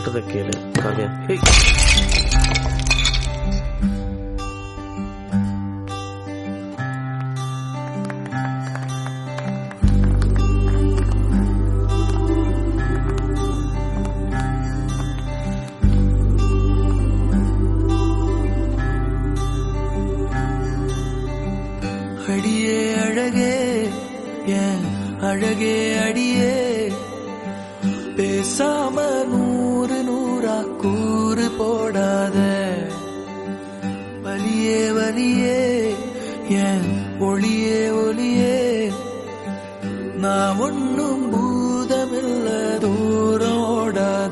சொல்றத கேளு காவியா ஹேய் அடியே அழகே ஏன் அழகே அடியே பேசாம நூறு நூறா கூறு போடாத வலியே வலியே ஏன் ஒளியே ஒளியே நான் ஒன்னும் பூதமில்ல தூரம் ஓடாத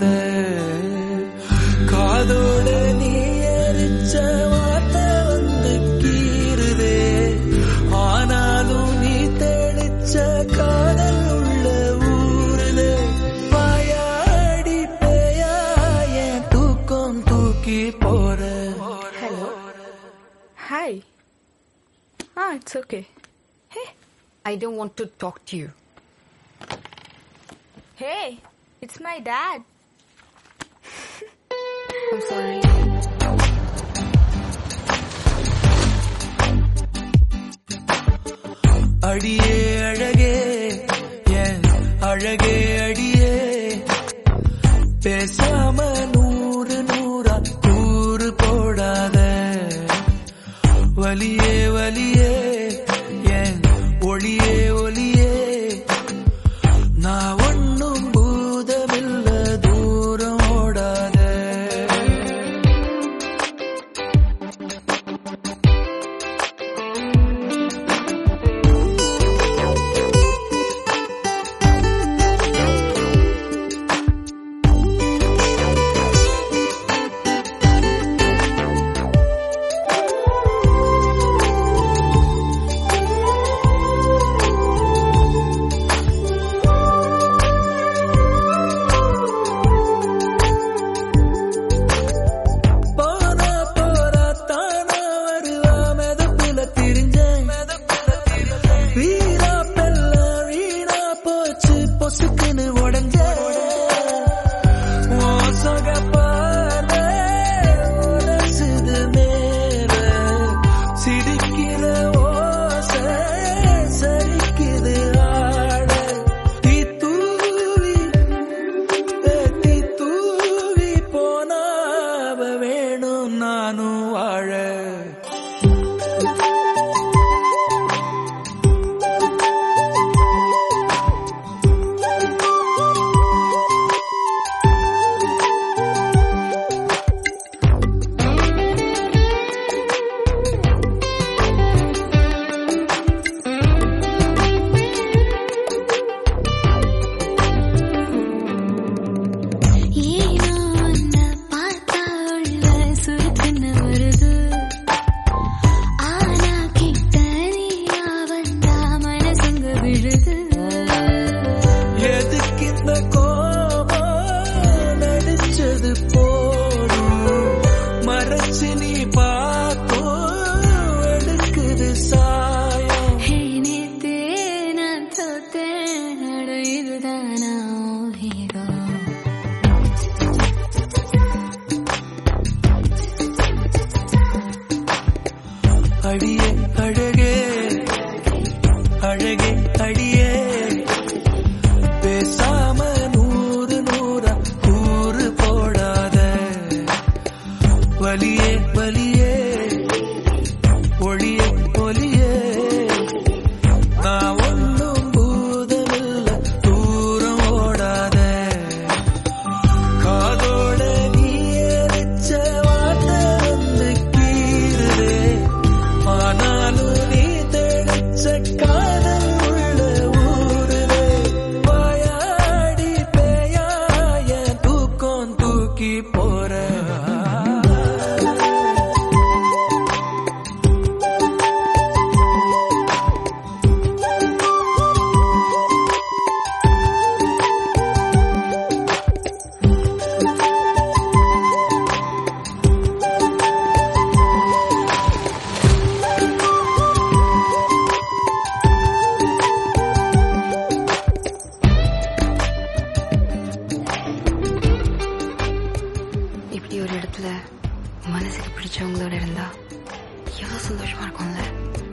காதோட நீ எரிச்ச வார்த்தை வந்து கீறுதே ஆனாலும் நீ தெளிச்ச காதல் உள்ள ஊருதே வாயாடி பேயா என் தூக்கம் தூக்கி போற Hello. Hi. Ah, it's okay. Hey, I don't want to talk to you. Hey, it's my dad. I'm sorry. அடியே அழகே என் அழகே அடியே பேசாம நூறு நூறா கூறு போடாத வலியே வலியே என் ஒளியே ஒளியே நான் ஒன்னும் பூதமில்ல தூரம் ஓடாத ஒரு இடத்துல மனசுக்கு பிடிச்சவங்களோட இருந்தா எவ்வளவு சந்தோஷமா இருக்கும்ல